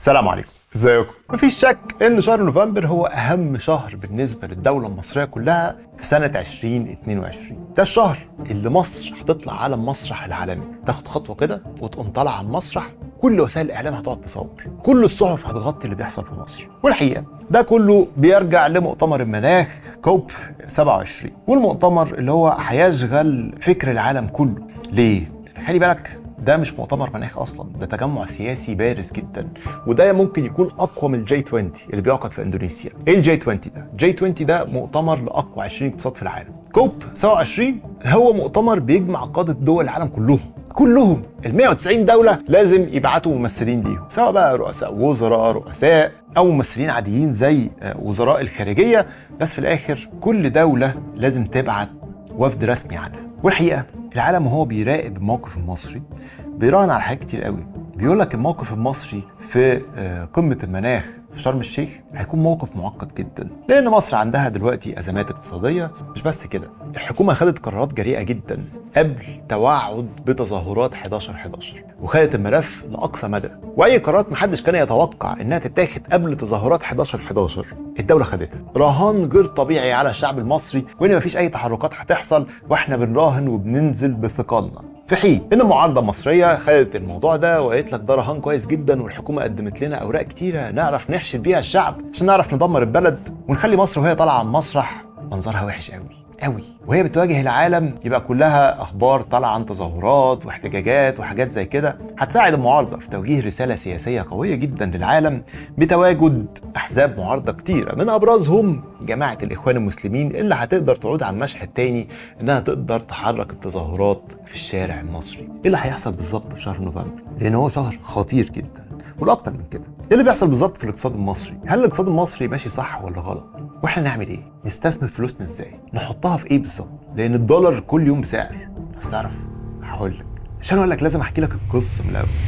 السلام عليكم ازيكم مفيش شك ان شهر نوفمبر هو اهم شهر بالنسبه للدوله المصريه كلها في سنه 2022 ده الشهر اللي مصر هتطلع على المسرح العالمي تاخد خطوه كده وتقوم طالعه على المسرح كل وسائل الاعلام هتقعد تصور كل الصحف هتغطي اللي بيحصل في مصر والحقيقه ده كله بيرجع لمؤتمر المناخ كوب 27 والمؤتمر اللي هو هيشغل فكر العالم كله ليه خلي بالك ده مش مؤتمر مناخ اصلا ده تجمع سياسي بارز جدا وده ممكن يكون اقوى من الجي 20 اللي بيعقد في اندونيسيا ايه الجي 20 ده جي 20 ده مؤتمر لاقوى 20 اقتصاد في العالم كوب 27 هو مؤتمر بيجمع قاده دول العالم كلهم كلهم ال 190 دوله لازم يبعتوا ممثلين ليهم سواء بقى رؤساء وزراء رؤساء او ممثلين عاديين زي وزراء الخارجيه بس في الاخر كل دوله لازم تبعت وفد رسمي عنها والحقيقه العالم وهو بيراقب الموقف المصري بيراهن على حاجات كتير قوي بيقول لك الموقف المصري في قمه المناخ في شرم الشيخ هيكون موقف معقد جدا لان مصر عندها دلوقتي ازمات اقتصاديه مش بس كده الحكومه خدت قرارات جريئه جدا قبل توعد بتظاهرات 11 11 وخدت الملف لاقصى مدى واي قرارات محدش كان يتوقع انها تتاخد قبل تظاهرات 11 11 الدوله خدتها رهان غير طبيعي على الشعب المصري وان مفيش اي تحركات هتحصل واحنا بنراهن وبننزل بثقلنا في حين ان المعارضه المصريه خدت الموضوع ده وقالت لك ده رهان كويس جدا والحكومه قدمت لنا اوراق كتيره نعرف نحشد بيها الشعب عشان نعرف ندمر البلد ونخلي مصر وهي طالعه على المسرح منظرها وحش قوي قوي وهي بتواجه العالم يبقى كلها اخبار طالعه عن تظاهرات واحتجاجات وحاجات زي كده هتساعد المعارضه في توجيه رساله سياسيه قويه جدا للعالم بتواجد احزاب معارضه كتيره من ابرزهم جماعه الاخوان المسلمين اللي هتقدر تعود على المشهد تاني انها تقدر تحرك التظاهرات في الشارع المصري ايه اللي هيحصل بالظبط في شهر نوفمبر لان هو شهر خطير جدا والاكتر من كده ايه اللي بيحصل بالظبط في الاقتصاد المصري هل الاقتصاد المصري ماشي صح ولا غلط واحنا نعمل ايه نستثمر فلوسنا ازاي نحطها في ايه بالظبط لان الدولار كل يوم بسعر بس تعرف هقول لك عشان اقول لك لازم احكي لك القصه من الاول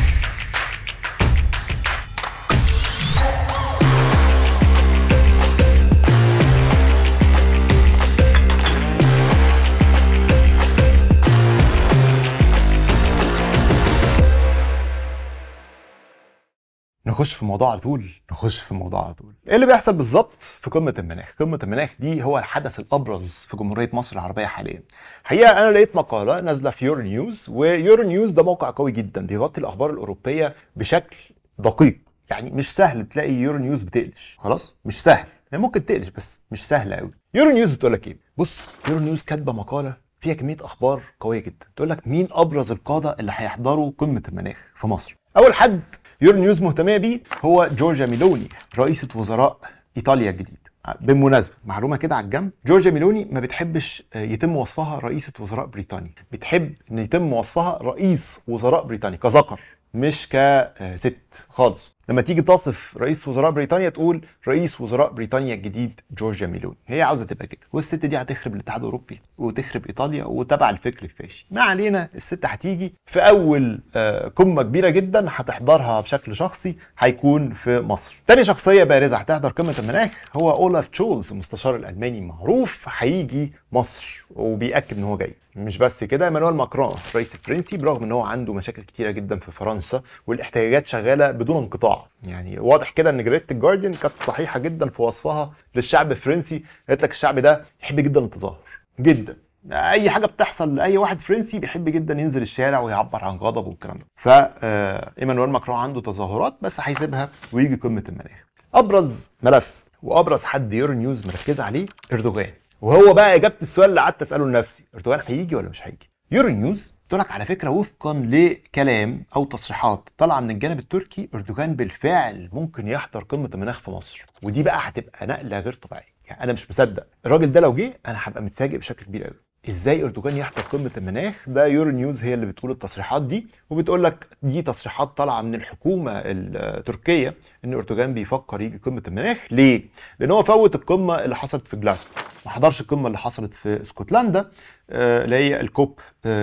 نخش في الموضوع على طول نخش في الموضوع على طول ايه اللي بيحصل بالظبط في قمه المناخ قمه المناخ دي هو الحدث الابرز في جمهوريه مصر العربيه حاليا حقيقه انا لقيت مقاله نازله في يورو نيوز ويورو نيوز ده موقع قوي جدا بيغطي الاخبار الاوروبيه بشكل دقيق يعني مش سهل تلاقي يورو نيوز بتقلش خلاص مش سهل يعني ممكن تقلش بس مش سهل قوي يورو نيوز بتقول لك ايه بص يورو نيوز كاتبه مقاله فيها كميه اخبار قويه جدا تقول لك مين ابرز القاده اللي هيحضروا قمه المناخ في مصر اول حد يورو نيوز مهتميه بيه هو جورجيا ميلوني رئيسه وزراء ايطاليا الجديد بالمناسبه معلومه كده على الجنب جورجيا ميلوني ما بتحبش يتم وصفها رئيسه وزراء بريطانيا بتحب ان يتم وصفها رئيس وزراء بريطانيا كذكر مش كست خالص لما تيجي تصف رئيس وزراء بريطانيا تقول رئيس وزراء بريطانيا الجديد جورجيا ميلوني هي عاوزه تبقى كده والست دي هتخرب الاتحاد الاوروبي وتخرب ايطاليا وتبع الفكر الفاشي ما علينا الست هتيجي في اول قمه كبيره جدا هتحضرها بشكل شخصي هيكون في مصر تاني شخصيه بارزه هتحضر قمه المناخ هو اولاف تشولز المستشار الالماني المعروف هيجي مصر وبيأكد ان هو جاي مش بس كده ايمانويل ماكرون الرئيس الفرنسي برغم ان هو عنده مشاكل كتيره جدا في فرنسا والاحتجاجات شغاله بدون انقطاع يعني واضح كده ان جريده الجارديان كانت صحيحه جدا في وصفها للشعب الفرنسي قالت لك الشعب ده يحب جدا التظاهر جدا اي حاجه بتحصل لاي واحد فرنسي بيحب جدا ينزل الشارع ويعبر عن غضبه والكلام ده ف ايمانويل ماكرون عنده تظاهرات بس هيسيبها ويجي قمه المناخ ابرز ملف وابرز حد يورو نيوز مركزه عليه اردوغان وهو بقى اجابه السؤال اللي قعدت اساله لنفسي اردوغان هيجي ولا مش هيجي يورو نيوز تقول لك على فكره وفقا لكلام او تصريحات طالعه من الجانب التركي اردوغان بالفعل ممكن يحضر قمه المناخ في مصر ودي بقى هتبقى نقله غير طبيعيه يعني انا مش مصدق الراجل ده لو جه انا هبقى متفاجئ بشكل كبير قوي ازاي اردوغان يحضر قمه المناخ ده يورو نيوز هي اللي بتقول التصريحات دي وبتقول لك دي تصريحات طالعه من الحكومه التركيه ان اردوغان بيفكر يجي قمه المناخ ليه لان هو فوت القمه اللي حصلت في جلاسكو ما حضرش القمه اللي حصلت في اسكتلندا اللي هي الكوب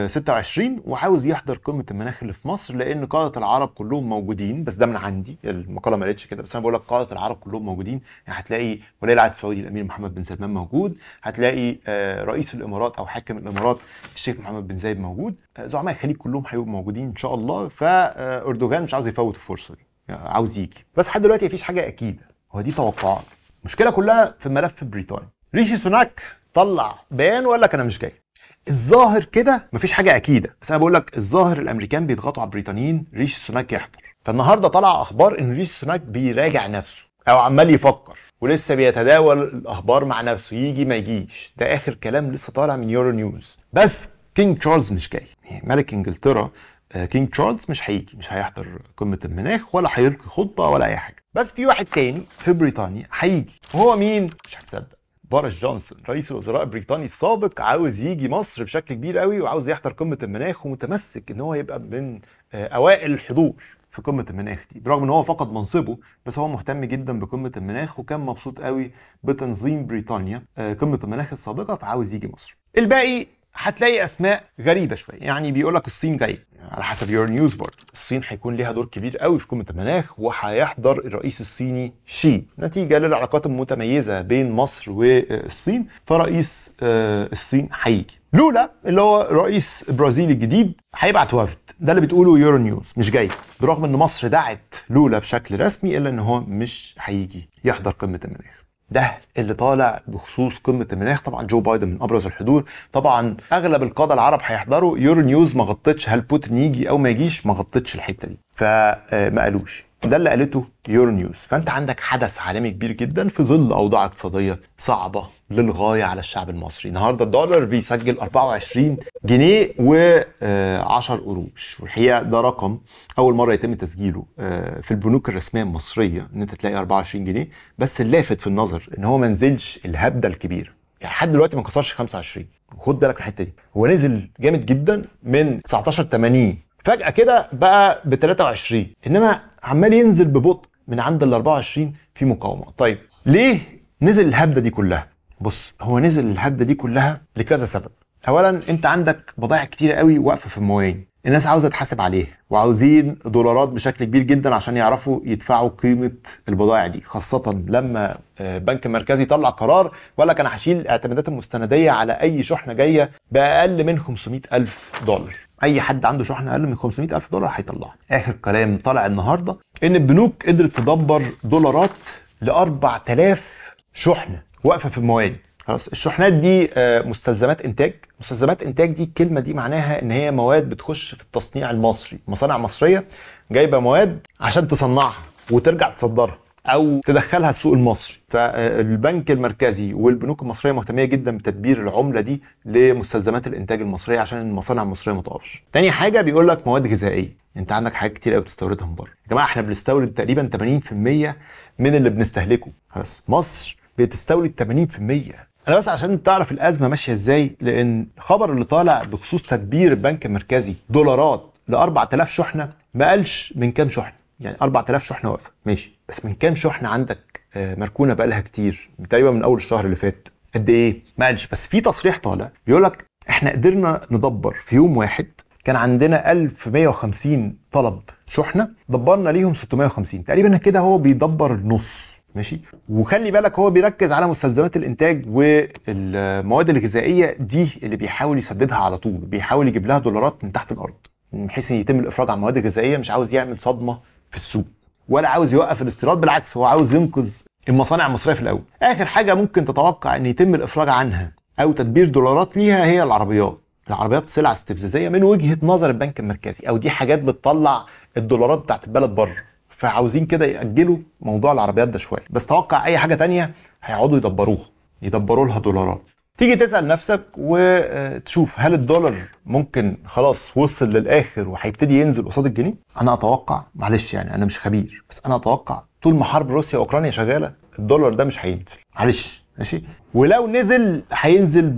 26 وعاوز يحضر قمه المناخ اللي في مصر لان قاده العرب كلهم موجودين بس ده من عندي المقاله ما قالتش كده بس انا بقول لك قاده العرب كلهم موجودين يعني هتلاقي ولي العهد السعودي الامير محمد بن سلمان موجود هتلاقي رئيس الامارات او حاكم الامارات الشيخ محمد بن زايد موجود زعماء الخليج كلهم هيبقوا موجودين ان شاء الله فاردوغان مش عاوز يفوت الفرصه دي عاوز يجي بس لحد دلوقتي مفيش حاجه اكيده هو دي توقعات المشكله كلها في ملف بريطانيا ريشي سوناك طلع بيان وقال لك انا مش جاي الظاهر كده مفيش حاجه اكيده بس انا بقول لك الظاهر الامريكان بيضغطوا على البريطانيين ريشي سوناك يحضر فالنهارده طلع اخبار ان ريشي سوناك بيراجع نفسه او عمال يفكر ولسه بيتداول الاخبار مع نفسه يجي ما يجيش ده اخر كلام لسه طالع من يورو نيوز بس كينج تشارلز مش جاي ملك انجلترا آه، كينج تشارلز مش هيجي مش هيحضر قمه المناخ ولا هيلقي خطبه ولا اي حاجه بس في واحد تاني في بريطانيا هيجي وهو مين مش هتصدق بوريس جونسون رئيس الوزراء البريطاني السابق عاوز يجي مصر بشكل كبير قوي وعاوز يحضر قمه المناخ ومتمسك ان هو يبقى من آه، اوائل الحضور في قمه المناخ دي برغم ان هو فقد منصبه بس هو مهتم جدا بقمه المناخ وكان مبسوط قوي بتنظيم بريطانيا آه، قمه المناخ السابقه فعاوز يجي مصر الباقي هتلاقي اسماء غريبه شويه يعني بيقول لك الصين جاي على حسب يور نيوز برضه الصين هيكون ليها دور كبير قوي في قمه المناخ وهيحضر الرئيس الصيني شي نتيجه للعلاقات المتميزه بين مصر والصين فرئيس آه، الصين هيجي لولا اللي هو رئيس البرازيل الجديد هيبعت وفد ده اللي بتقوله يورو نيوز مش جاي برغم ان مصر دعت لولا بشكل رسمي الا ان هو مش هيجي يحضر قمه المناخ ده اللي طالع بخصوص قمه المناخ طبعا جو بايدن من ابرز الحضور طبعا اغلب القاده العرب هيحضروا يورو نيوز ما غطتش هل بوتين يجي او ما يجيش ما غطتش الحته دي فما قالوش ده اللي قالته يورو نيوز فانت عندك حدث عالمي كبير جدا في ظل اوضاع اقتصاديه صعبه للغايه على الشعب المصري النهارده الدولار بيسجل 24 جنيه و10 قروش والحقيقه ده رقم اول مره يتم تسجيله آه، في البنوك الرسميه المصريه ان انت تلاقي 24 جنيه بس اللافت في النظر ان هو ما نزلش الهبده الكبيره يعني لحد دلوقتي ما كسرش 25 خد بالك من الحته دي هو نزل جامد جدا من 19 80 فجاه كده بقى ب 23 انما عمال ينزل ببطء من عند ال 24 في مقاومه طيب ليه نزل الهبده دي كلها بص هو نزل الهبده دي كلها لكذا سبب اولا انت عندك بضائع كتيره قوي واقفه في المواني الناس عاوزه تحاسب عليها وعاوزين دولارات بشكل كبير جدا عشان يعرفوا يدفعوا قيمه البضائع دي خاصه لما آه، البنك المركزي طلع قرار وقال لك انا هشيل الاعتمادات المستنديه على اي شحنه جايه باقل من 500 الف دولار اي حد عنده شحنه اقل من 500 الف دولار هيطلعها اخر كلام طالع النهارده ان البنوك قدرت تدبر دولارات ل 4000 شحنه واقفه في المواني خلاص الشحنات دي آه، مستلزمات انتاج مستلزمات انتاج دي الكلمه دي معناها ان هي مواد بتخش في التصنيع المصري مصانع مصريه جايبه مواد عشان تصنعها وترجع تصدرها او تدخلها السوق المصري فالبنك المركزي والبنوك المصريه مهتميه جدا بتدبير العمله دي لمستلزمات الانتاج المصريه عشان المصانع المصريه ما تقفش تاني حاجه بيقول لك مواد غذائيه انت عندك حاجات كتير قوي بتستوردها من بره يا جماعه احنا بنستورد تقريبا 80% من اللي بنستهلكه بس مصر بتستورد 80% انا بس عشان تعرف الازمه ماشيه ازاي لان الخبر اللي طالع بخصوص تدبير البنك المركزي دولارات ل 4000 شحنه ما قالش من كام شحنه يعني 4000 شحنه واقفه ماشي بس من كام شحنه عندك آه، مركونه بقى لها كتير تقريبا من اول الشهر اللي فات قد ايه ما قالش بس في تصريح طالع بيقول لك احنا قدرنا ندبر في يوم واحد كان عندنا 1150 طلب شحنه دبرنا ليهم 650 تقريبا كده هو بيدبر النص ماشي وخلي بالك هو بيركز على مستلزمات الانتاج والمواد الغذائيه دي اللي بيحاول يسددها على طول بيحاول يجيب لها دولارات من تحت الارض بحيث ان يتم الافراج عن المواد الغذائيه مش عاوز يعمل صدمه في السوق ولا عاوز يوقف الاستيراد بالعكس هو عاوز ينقذ المصانع المصريه في الاول اخر حاجه ممكن تتوقع ان يتم الافراج عنها او تدبير دولارات ليها هي العربيات العربيات سلعه استفزازيه من وجهه نظر البنك المركزي او دي حاجات بتطلع الدولارات بتاعت البلد بره فعاوزين كده ياجلوا موضوع العربيات ده شويه بس توقع اي حاجه تانية هيقعدوا يدبروها يدبروا لها دولارات تيجي تسال نفسك وتشوف هل الدولار ممكن خلاص وصل للاخر وهيبتدي ينزل قصاد الجنيه انا اتوقع معلش يعني انا مش خبير بس انا اتوقع طول ما حرب روسيا واوكرانيا شغاله الدولار ده مش هينزل معلش ماشي ولو نزل هينزل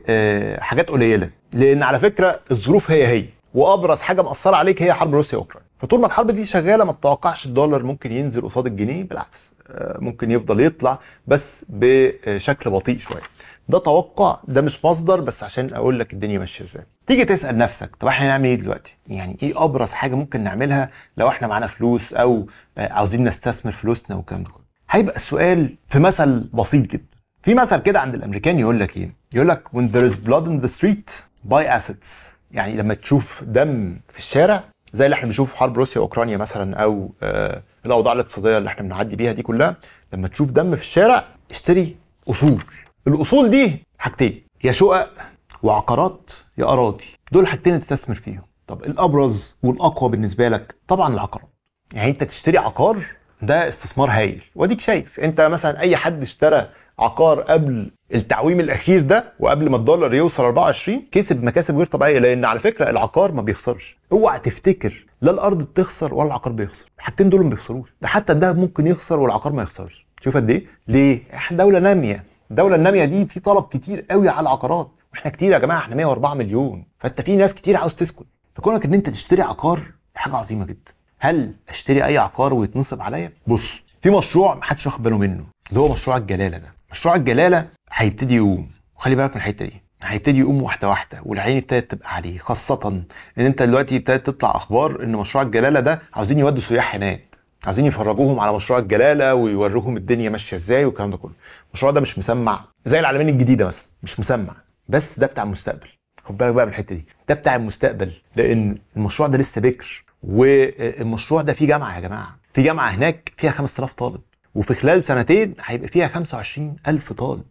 بحاجات قليله لان على فكره الظروف هي هي وابرز حاجه مأثره عليك هي حرب روسيا واوكرانيا فطول ما الحرب دي شغاله ما تتوقعش الدولار ممكن ينزل قصاد الجنيه بالعكس آه، ممكن يفضل يطلع بس بشكل بطيء شويه ده توقع ده مش مصدر بس عشان اقول لك الدنيا ماشيه ازاي تيجي تسال نفسك طب احنا نعمل ايه دلوقتي يعني ايه ابرز حاجه ممكن نعملها لو احنا معانا فلوس او آه، عاوزين نستثمر فلوسنا والكلام ده كله هيبقى السؤال في مثل بسيط جدا في مثل كده عند الامريكان يقول لك ايه يقول لك when there is blood in the street buy assets يعني لما تشوف دم في الشارع زي اللي احنا بنشوفه في حرب روسيا واوكرانيا مثلا او آه، الاوضاع الاقتصاديه اللي احنا بنعدي بيها دي كلها لما تشوف دم في الشارع اشتري اصول الاصول دي حاجتين يا شقق وعقارات يا اراضي دول حاجتين تستثمر فيهم طب الابرز والاقوى بالنسبه لك طبعا العقارات يعني انت تشتري عقار ده استثمار هايل واديك شايف انت مثلا اي حد اشترى عقار قبل التعويم الاخير ده وقبل ما الدولار يوصل 24 كسب مكاسب غير طبيعيه لان على فكره العقار ما بيخسرش اوعى تفتكر لا الارض بتخسر ولا العقار بيخسر الحاجتين دول ما بيخسروش ده حتى الذهب ممكن يخسر والعقار ما يخسرش شوف قد ايه ليه احنا دوله ناميه الدوله الناميه دي في طلب كتير قوي على العقارات واحنا كتير يا جماعه احنا 104 مليون فانت في ناس كتير عاوز تسكن فكونك ان انت تشتري عقار دي حاجه عظيمه جدا هل اشتري اي عقار ويتنصب عليا بص في مشروع محدش واخد باله منه اللي هو مشروع الجلاله ده مشروع الجلاله هيبتدي يقوم وخلي بالك من الحته دي هيبتدي يقوم واحده واحده والعين ابتدت تبقى عليه خاصه ان انت دلوقتي ابتدت تطلع اخبار ان مشروع الجلاله ده عاوزين يودوا سياح هناك عايزين يفرجوهم على مشروع الجلاله ويوروهم الدنيا ماشيه ازاي والكلام ده كله المشروع ده مش مسمع زي العالمين الجديده مثلا مش مسمع بس ده بتاع المستقبل خد بالك بقى من الحته دي ده بتاع المستقبل لان المشروع ده لسه بكر والمشروع ده فيه جامعه يا جماعه في جامعه هناك فيها 5000 طالب وفي خلال سنتين هيبقى فيها 25000 طالب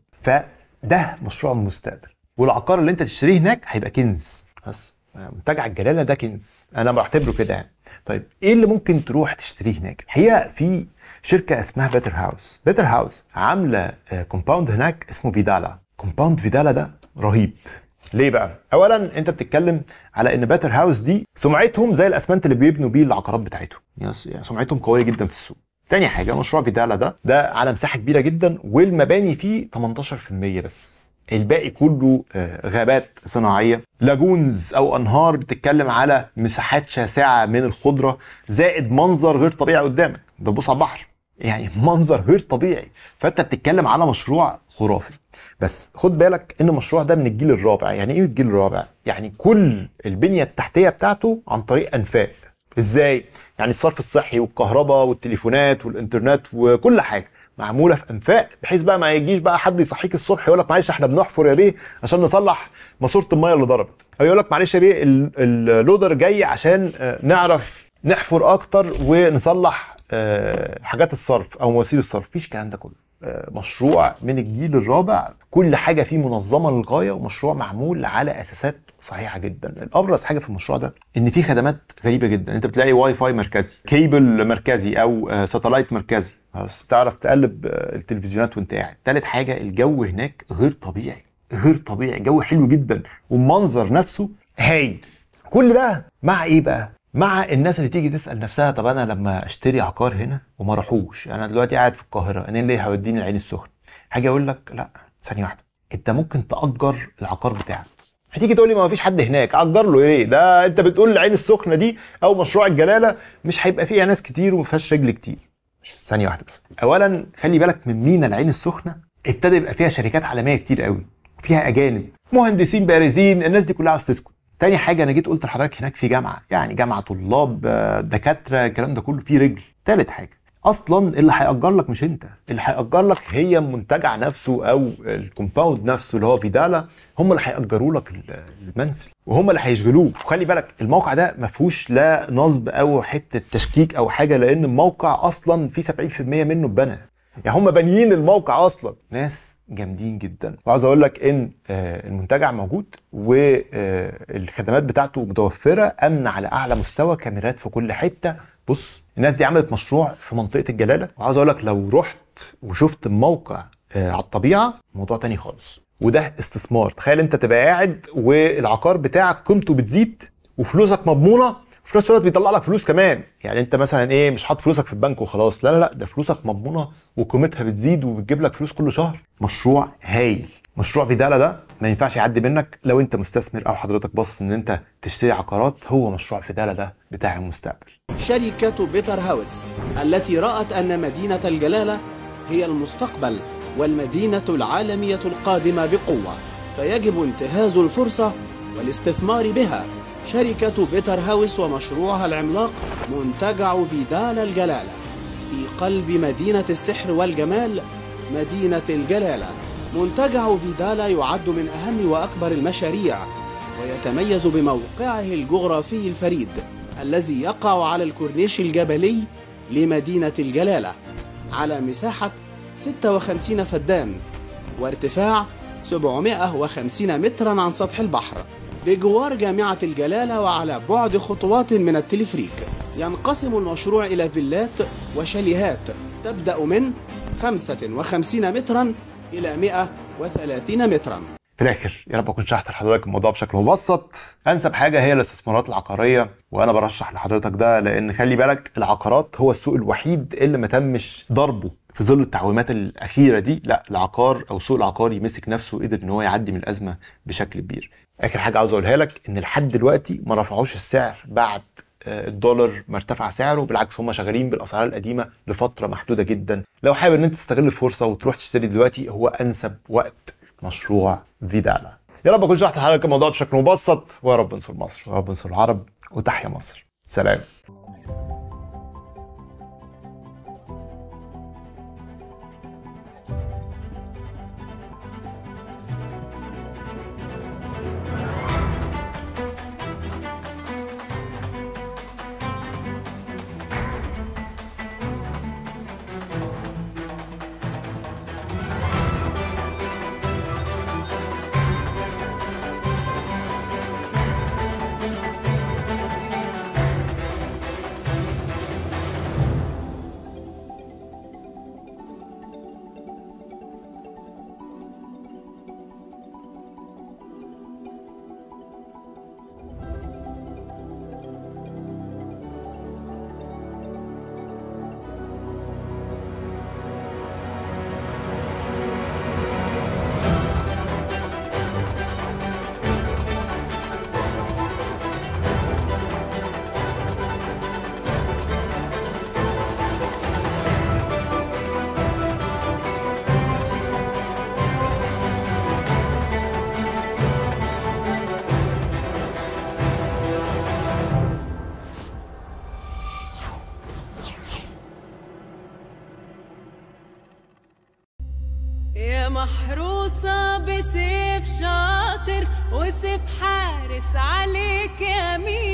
فده مشروع المستقبل والعقار اللي انت تشتريه هناك هيبقى كنز بس منتجع الجلاله ده كنز انا بعتبره كده يعني طيب ايه اللي ممكن تروح تشتريه هناك الحقيقه في شركه اسمها بيتر هاوس بيتر هاوس عامله كومباوند هناك اسمه فيدالا كومباوند فيدالا ده رهيب ليه بقى؟ اولا انت بتتكلم على ان باتر هاوس دي سمعتهم زي الاسمنت اللي بيبنوا بيه العقارات بتاعتهم يعني سمعتهم قويه جدا في السوق تاني حاجه مشروع فيدالا ده ده على مساحه كبيره جدا والمباني فيه 18% بس الباقي كله غابات صناعيه لاجونز او انهار بتتكلم على مساحات شاسعه من الخضره زائد منظر غير طبيعي قدامك ده بص على البحر يعني منظر غير طبيعي فانت بتتكلم على مشروع خرافي بس خد بالك ان المشروع ده من الجيل الرابع يعني ايه الجيل الرابع يعني كل البنيه التحتيه بتاعته عن طريق انفاق ازاي يعني الصرف الصحي والكهرباء والتليفونات والانترنت وكل حاجه معموله في انفاق بحيث بقى ما يجيش بقى حد يصحيك الصبح يقول لك معلش احنا بنحفر يا بيه عشان نصلح ماسوره الميه اللي ضربت او يقول لك معلش يا بيه اللودر جاي عشان نعرف نحفر اكتر ونصلح حاجات الصرف او مواسير الصرف مفيش الكلام ده كله مشروع من الجيل الرابع كل حاجه فيه منظمه للغايه ومشروع معمول على اساسات صحيحه جدا الابرز حاجه في المشروع ده ان في خدمات غريبه جدا انت بتلاقي واي فاي مركزي كيبل مركزي او ساتلايت مركزي بس تعرف تقلب التلفزيونات وانت قاعد تالت حاجه الجو هناك غير طبيعي غير طبيعي جو حلو جدا والمنظر نفسه هايل كل ده مع ايه بقى مع الناس اللي تيجي تسال نفسها طب انا لما اشتري عقار هنا وما راحوش انا دلوقتي قاعد في القاهره انا ليه هيوديني العين السخنه هاجي اقول لك لا ثانيه واحده انت ممكن تاجر العقار بتاعك هتيجي تقول لي ما فيش حد هناك اجر له ايه ده انت بتقول العين السخنه دي او مشروع الجلاله مش هيبقى فيها ناس كتير وما فيهاش رجل كتير مش ثانيه واحده بس اولا خلي بالك من مينا العين السخنه ابتدى يبقى فيها شركات عالميه كتير قوي فيها اجانب مهندسين بارزين الناس دي كلها عايز تسكن تاني حاجه انا جيت قلت لحضرتك هناك في جامعه يعني جامعه طلاب دكاتره الكلام ده كله فيه رجل تالت حاجه اصلا اللي هيأجر لك مش انت اللي هيأجر لك هي المنتجع نفسه او الكومباوند نفسه اللي هو فيدالا هم اللي هيأجروا لك المنزل وهم اللي هيشغلوه وخلي بالك الموقع ده ما فيهوش لا نصب او حته تشكيك او حاجه لان الموقع اصلا فيه 70% منه اتبنى يعني هم بانيين الموقع اصلا ناس جامدين جدا وعاوز اقول لك ان المنتجع موجود والخدمات بتاعته متوفره امن على اعلى مستوى كاميرات في كل حته بص الناس دي عملت مشروع في منطقه الجلاله وعاوز اقول لك لو رحت وشفت الموقع على الطبيعه موضوع تاني خالص وده استثمار تخيل انت تبقى قاعد والعقار بتاعك قيمته بتزيد وفلوسك مضمونه وفي نفس الوقت بيطلع لك فلوس كمان يعني انت مثلا ايه مش حاطط فلوسك في البنك وخلاص لا لا لا ده فلوسك مضمونه وقيمتها بتزيد وبتجيب لك فلوس كل شهر مشروع هايل مشروع فيدالا ده ما ينفعش يعدي منك لو انت مستثمر او حضرتك باصص ان انت تشتري عقارات هو مشروع فيدالا ده بتاع المستقبل شركة بيتر هاوس التي رأت أن مدينة الجلالة هي المستقبل والمدينة العالمية القادمة بقوة فيجب انتهاز الفرصة والاستثمار بها شركة بيتر هاوس ومشروعها العملاق منتجع فيدال الجلالة في قلب مدينة السحر والجمال مدينة الجلالة منتجع فيدالا يعد من أهم وأكبر المشاريع ويتميز بموقعه الجغرافي الفريد الذي يقع على الكورنيش الجبلي لمدينة الجلالة على مساحة 56 فدان وارتفاع 750 مترا عن سطح البحر بجوار جامعة الجلالة وعلى بعد خطوات من التلفريك ينقسم المشروع إلى فيلات وشاليهات تبدأ من 55 مترا إلى 130 مترا في الاخر يا رب اكون شرحت لحضرتك الموضوع بشكل مبسط انسب حاجه هي الاستثمارات العقاريه وانا برشح لحضرتك ده لان خلي بالك العقارات هو السوق الوحيد اللي ما تمش ضربه في ظل التعويمات الاخيره دي لا العقار او السوق العقاري مسك نفسه وقدر ان هو يعدي من الازمه بشكل كبير اخر حاجه عاوز اقولها لك ان لحد دلوقتي ما رفعوش السعر بعد آه، الدولار ما ارتفع سعره بالعكس هم شغالين بالاسعار القديمه لفتره محدوده جدا لو حابب ان انت تستغل الفرصه وتروح تشتري دلوقتي هو انسب وقت مشروع فيدالا يا رب اكون شرحت لحضرتك الموضوع بشكل مبسط ويا رب انصر مصر ويا رب انصر العرب وتحيا مصر سلام يا محروسة بسيف شاطر وسيف حارس عليك يمين